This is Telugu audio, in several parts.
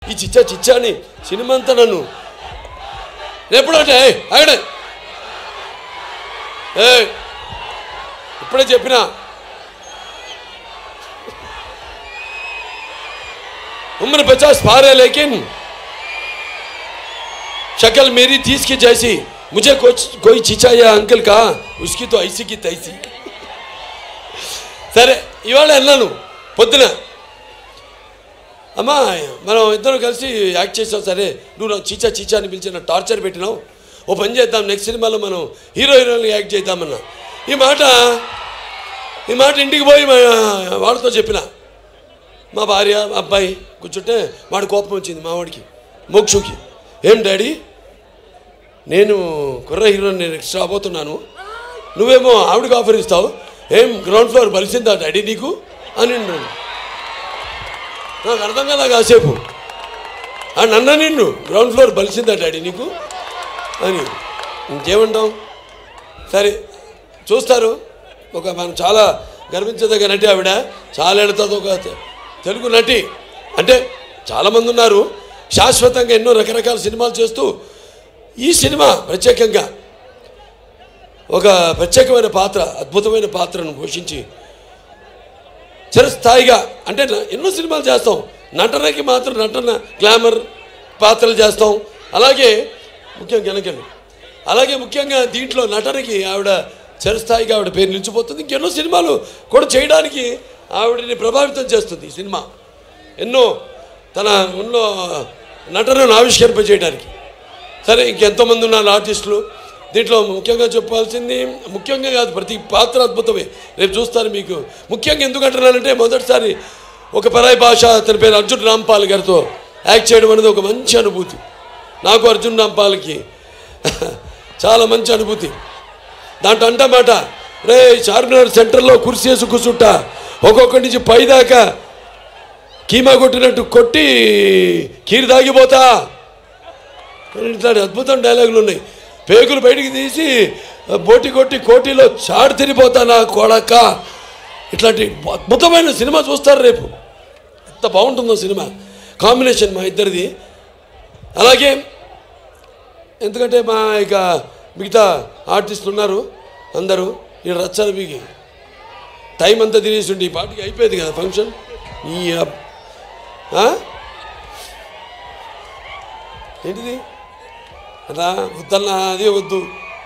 ఈ చిచ్చా చిచ్చా అని సినిమా అంతా నన్ను నేను ఎప్పుడు అంటే "ఏయ్, ఆగండి ఏ ఇప్పుడే చెప్పినా उम्र पचास पार है लेकिन शक्ल मेरी तीस की जैसी मुझे कुछ कोई चिचा या अंकल कहा उसकी तो ऐसी की तैसी సరే ఇవాళ వెళ్ళాను పొద్దున అమ్మా మనం ఇద్దరం కలిసి యాక్ట్ చేసాం సరే నువ్వు నాకు చీచా చీచా అని పిలిచి నాకు టార్చర్ పెట్టినావు ఓ పని చేద్దాం నెక్స్ట్ సినిమాలో మనం హీరో హీరోయిన్ యాక్ట్ చేద్దామన్నా ఈ మాట ఈ మాట ఇంటికి పోయి మా వాళ్ళతో చెప్పిన మా భార్య మా అబ్బాయి కూర్చుంటే వాడి కోపం వచ్చింది మా వాడికి మోక్షుకి ఏం డాడీ నేను కుర్ర హీరో నేను నెక్స్ట్ రాబోతున్నాను నువ్వేమో ఆవిడకి ఆఫర్ ఇస్తావు ఏం గ్రౌండ్ ఫ్లోర్ బలిసిందా డాడీ నీకు అని అన్నాడు నాకు అర్థం కదా కాసేపు ఆ నన్న నిన్ను గ్రౌండ్ ఫ్లోర్ బలిసిందా డాడీ నీకు అని ఇంకేమంటాం సరే చూస్తారు ఒక మనం చాలా గర్వించదగ్గ నటి ఆవిడ చాలా ఎడుతుంది ఒక తె- తెలుగు నటి అంటే చాలామంది ఉన్నారు శాశ్వతంగా ఎన్నో రకరకాల సినిమాలు చేస్తూ ఈ సినిమా ప్రత్యేకంగా ఒక ప్రత్యేకమైన పాత్ర అద్భుతమైన పాత్రను పోషించి చిరస్థాయిగా అంటే న- ఎన్నో సినిమాలు చేస్తాం నటనకి మాత్రం నటన గ్లామర్ పాత్రలు చేస్తాం అలాగే ముఖ్యంగా వెనకండి అలాగే ముఖ్యంగా దీంట్లో నటనకి ఆవిడ చిరస్థాయిగా ఆవిడ పేరు నిలిచిపోతుంది ఇంకెన్నో సినిమాలు కూడా చేయడానికి ఆవిడని ప్రభావితం చేస్తుంది ఈ సినిమా ఎన్నో తన ఉన్నో నటనను ఆవిష్కరింపజేయడానికి సరే ఇంకెంతోమంది ఉన్నారు ఆర్టిస్టులు దీంట్లో ముఖ్యంగా చెప్పాల్సింది ముఖ్యంగా కాదు ప్రతి పాత్ర అద్భుతమే రేపు చూస్తారు మీకు ముఖ్యంగా ఎందుకు అంటున్నానంటే మొదటిసారి ఒక పరాయి భాష అతని పేరు అర్జున్ రాంపాల్ గారితో యాక్ట్ చేయడం అనేది ఒక మంచి అనుభూతి నాకు అర్జున్ రాంపాల్కి చాలా మంచి అనుభూతి దాంట్లో అంటమాట రే చార్మినార్ సెంటర్లో కుర్సీ వేసి కూర్చుంటా ఒక్కొక్కటి నుంచి పైదాకా కీమా కొట్టినట్టు కొట్టి కీరు దాగిపోతా ఇట్లాంటి అద్భుతం డైలాగులు ఉన్నాయి పేగులు బయటికి తీసి బోటి కొట్టి కోటిలో చాడు తిరిగిపోతా నా కొడక ఇట్లాంటి అద్భుతమైన సినిమా చూస్తారు రేపు ఎంత బాగుంటుందో సినిమా కాంబినేషన్ మా ఇద్దరిది అలాగే ఎందుకంటే మా ఇక మిగతా ఆర్టిస్టులు ఉన్నారు అందరూ ఈ రచ్చల బిగి టైం అంతా తినేసి ఉండి ఈ పాటికి అయిపోయేది కదా ఫంక్షన్ ఈ అబ్- ఆ? ఏంటిది అదా వద్దన్నా అదే వద్దు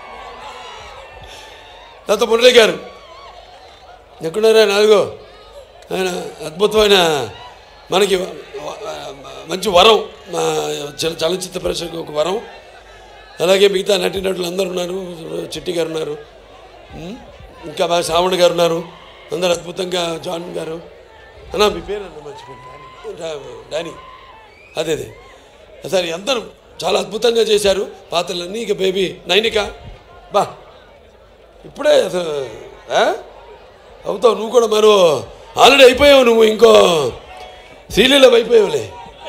తర్వాత మురళి గారు ఎక్కడున్నారా నాలుగో ఆయన అద్భుతమైన మనకి వ- వ- మంచి వరం మా చల- చలనచిత్ర పరిశ్రమకి ఒక వరం అలాగే మిగతా నటీనటులు అందరూ ఉన్నారు చిట్టి గారు ఉన్నారు ఉమ్, ఇంకా మా శ్రావణ్ గారు ఉన్నారు అందరు అద్భుతంగా జాన్ గారు అన్నా మీ పేరు అన్న మర్చిపోయింది డా- డానీ అదే అదే సరే అందరూ చాలా అద్భుతంగా చేశారు పాత్రలన్నీ ఇక బేబీ నైనిక బా ఇప్పుడే అసలు ఆ? అవుతావు నువ్వు కూడా మరో ఆల్రెడీ అయిపోయావు నువ్వు ఇంకో శ్రీలీలం అయిపోయావులే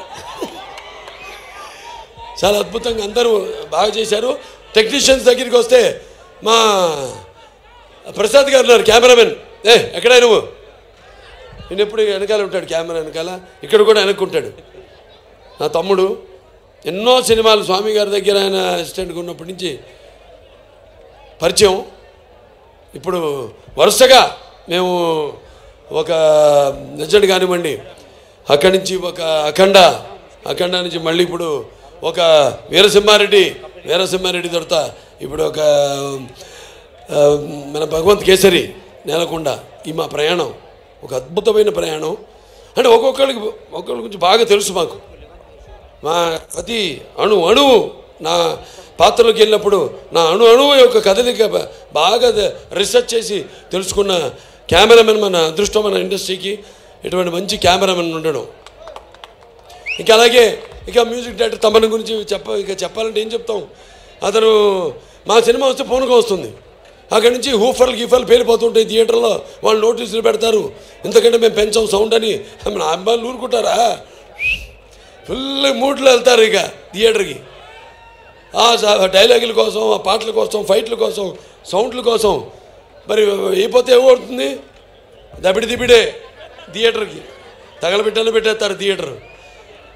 చాలా అద్భుతంగా అందరూ బాగా చేశారు టెక్నీషియన్స్ దగ్గరికి వస్తే మా ప్రసాద్ గారు ఉన్నారు కెమెరామెన్ ఏ ఎక్కడా నువ్వు నేను ఎప్పుడు వెనకాల ఉంటాడు కెమెరా వెనకాల ఇక్కడ కూడా వెనక్కుంటాడు నా తమ్ముడు ఎన్నో సినిమాలు స్వామి గారి దగ్గర ఆయన అసిస్టెంట్గా ఉన్నప్పటి నుంచి పరిచయం ఇప్పుడు వరుసగా మేము ఒక నిజండి కానివ్వండి అక్కడి నుంచి ఒక అఖండ అఖండ నుంచి మళ్ళీ ఇప్పుడు ఒక వీరసింహారెడ్డి వీరసింహారెడ్డి దొరత ఇప్పుడు ఒక ఆ, మన భగవంత్ కేసరి నేలకొండ ఈ మా ప్రయాణం ఒక అద్భుతమైన ప్రయాణం అంటే ఒక్కొక్కరికి ఒక్కొక్కరి గురించి బాగా తెలుసు మాకు మా ప్రతి అణు అణువు నా పాత్రలోకి వెళ్ళినప్పుడు నా అణు అణువు యొక్క కదలిక బ- బాగా ద- రీసెర్చ్ చేసి తెలుసుకున్న కెమెరామెన్ మన అదృష్టం మన ఇండస్ట్రీకి ఇటువంటి మంచి కెమెరామెన్ ఉండడం ఇంకా అలాగే ఇక మ్యూజిక్ డైరెక్టర్ తమన్ గురించి చెప్ప ఇక చెప్పాలంటే ఏం చెప్తాం అతను మా సినిమా వస్తే పూనకం వస్తుంది అక్కడి నుంచి హూఫర్లు గీఫర్లు పేలిపోతుంటాయి థియేటర్లో వాళ్ళు నోటీసులు పెడతారు ఎందుకంటే మేము పెంచాం సౌండ్ అని మన అమ్మాయిలు ఊరుకుంటారా ఫుల్ మూడ్లో వెళ్తారు ఇక థియేటర్కి ఆ స- డైలాగుల కోసం ఆ పాటల కోసం ఫైట్ల కోసం సౌండ్ల కోసం మరి అయిపోతే ఏమవుతుంది దబిడి దిబిడే థియేటర్కి తగలబెట్టాలని పెట్టేస్తారు థియేటర్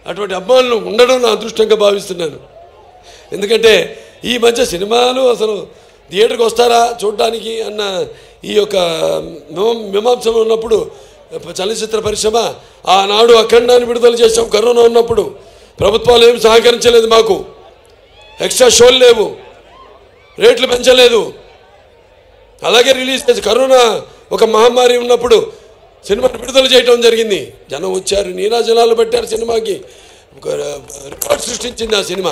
అటువంటి అభిమానులు ఉండడం నా అదృష్టంగా భావిస్తున్నాను ఎందుకంటే ఈ మధ్య సినిమాలు అసలు థియేటర్కి వస్తారా చూడడానికి అన్న ఈ యొక్క మిమ- మీమాంసలో ఉన్నప్పుడు చలనచిత్ర పరిశ్రమ ఆనాడు అఖండాన్ని విడుదల చేసాం కరోనా ఉన్నప్పుడు ప్రభుత్వాలు ఏమి సహకరించలేదు మాకు ఎక్స్ట్రా షోలు లేవు రేట్లు పెంచలేదు అలాగే రిలీజ్ చేసి కరోనా ఒక మహమ్మారి ఉన్నప్పుడు సినిమాను విడుదల చేయడం జరిగింది జనం వచ్చారు నీనా జనాలు పెట్టారు సినిమాకి ఒక రికార్డ్ సృష్టించింది ఆ సినిమా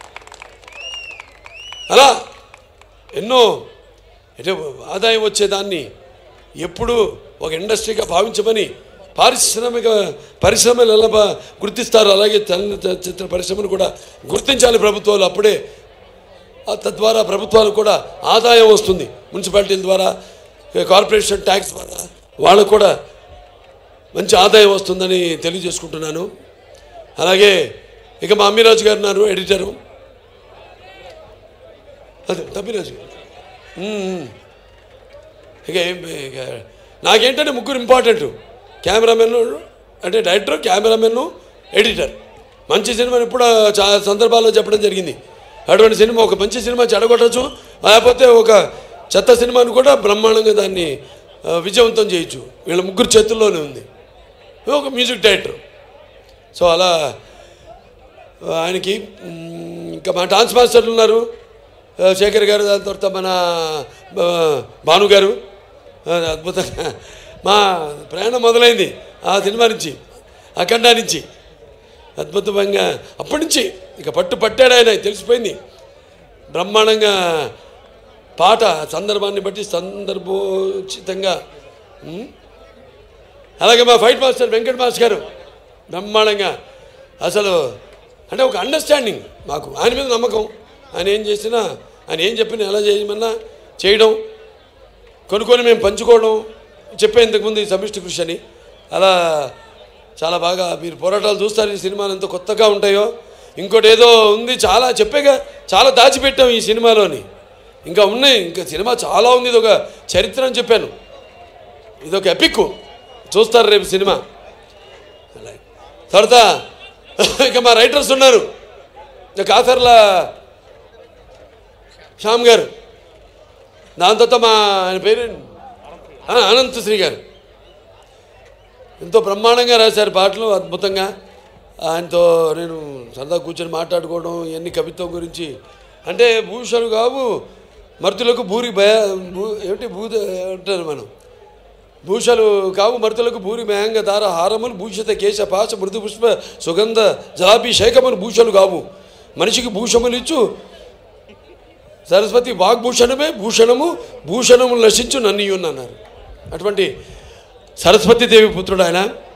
అలా ఎన్నో అంటే ఆదాయం వచ్చేదాన్ని ఎప్పుడు ఒక ఇండస్ట్రీగా భావించమని పారిశ్రామిక పరిశ్రమలు ఎలా బా- గుర్తిస్తారు అలాగే చలనచిత్ర పరిశ్రమను కూడా గుర్తించాలి ప్రభుత్వాలు అప్పుడే ఆ తద్వారా ప్రభుత్వాలకు కూడా ఆదాయం వస్తుంది మున్సిపాలిటీల ద్వారా కార్పొరేషన్ ట్యాక్స్ ద్వారా వాళ్ళకు కూడా మంచి ఆదాయం వస్తుందని తెలియజేసుకుంటున్నాను అలాగే ఇక మా అమ్మిరాజు గారు ఉన్నారు ఎడిటరు అదే తమ్మిరాజు మ్మ్. ఇక ఏం ఇక నాకేంటంటే ముగ్గురు ఇంపార్టెంట్ కెమెరామెన్ అంటే డైరెక్టర్ కెమెరామెన్ ఎడిటర్ మంచి సినిమాని ఇప్పుడు చాలా సందర్భాల్లో చెప్పడం జరిగింది అటువంటి సినిమా ఒక మంచి సినిమా చెడగొట్టచ్చు లేకపోతే ఒక చెత్త సినిమాను కూడా బ్రహ్మాండంగా దాన్ని ఆ, విజయవంతం చేయొచ్చు వీళ్ళ ముగ్గురు చేతుల్లోనే ఉంది ఒక మ్యూజిక్ డైరెక్టర్ సో అలా ఆయనకి మ్, ఇంకా మా డాన్స్ మాస్టర్లు ఉన్నారు ఆ, శేఖర్ గారు దాని తర్వాత మన ఆ, భాను గారు ఆ, అద్భుతంగా మా ప్రయాణం మొదలైంది ఆ సినిమా నుంచి అఖండ నుంచి అద్భుతంగా అప్పటి నుంచి ఇక పట్టు పట్టాడు ఆయన తెలిసిపోయింది బ్రహ్మాండంగా పాట సందర్భాన్ని బట్టి సందర్భోచితంగా మ్, అలాగే మా ఫైట్ మాస్టర్ వెంకట మాస్టర్ గారు బ్రహ్మాండంగా అసలు అంటే ఒక అండర్స్టాండింగ్ మాకు ఆయన మీద నమ్మకం ఆయన ఏం చేసినా ఆయన ఏం చెప్పినా ఎలా చేయమన్నా చేయడం కొనుక్కొని మేము పంచుకోవడం చెప్పే ఇంతకుముందు ఈ సమిష్టి కృషి అని అలా చాలా బాగా మీరు పోరాటాలు చూస్తారు ఈ సినిమాలు ఎంత కొత్తగా ఉంటాయో ఇంకోటి ఏదో ఉంది చాలా చెప్పేగా చాలా దాచిపెట్టాం ఈ సినిమాలోని ఇంకా ఉన్నాయి ఇంకా సినిమా చాలా ఉంది ఇది ఒక చరిత్ర అని చెప్పాను ఇది ఒక ఎపిక్ చూస్తారు రేపు సినిమా అలాగే. తర్వాత ఇక మా రైటర్స్ ఉన్నారు ఇక కాసర్ల శ్యామ్ గారు దాని తర్వాత మా ఆయన పేరు అనంత శ్రీ గారు ఎంతో బ్రహ్మాండంగా రాశారు పాటలు అద్భుతంగా ఆయనతో నేను సరదా కూర్చొని మాట్లాడుకోవడం ఇవన్నీ కవిత్వం గురించి అంటే భూషలు కావు మర్తులకు భూరి భయ భూ ఏమిటి భూ అంటారు మనం భూషలు కావు మరుతులకు భూరి మేంగ దార హారములు భూషిత కేశ పాశ మృదు పుష్ప సుగంధ జలాభిషేకములు భూషలు కావు మనిషికి భూషములు ఇచ్చు సరస్వతి వాగ్భూషణమే భూషణము భూషణము నశించు నన్ను అన్నారు అటువంటి సరస్వతీదేవి పుత్రుడు ఆయన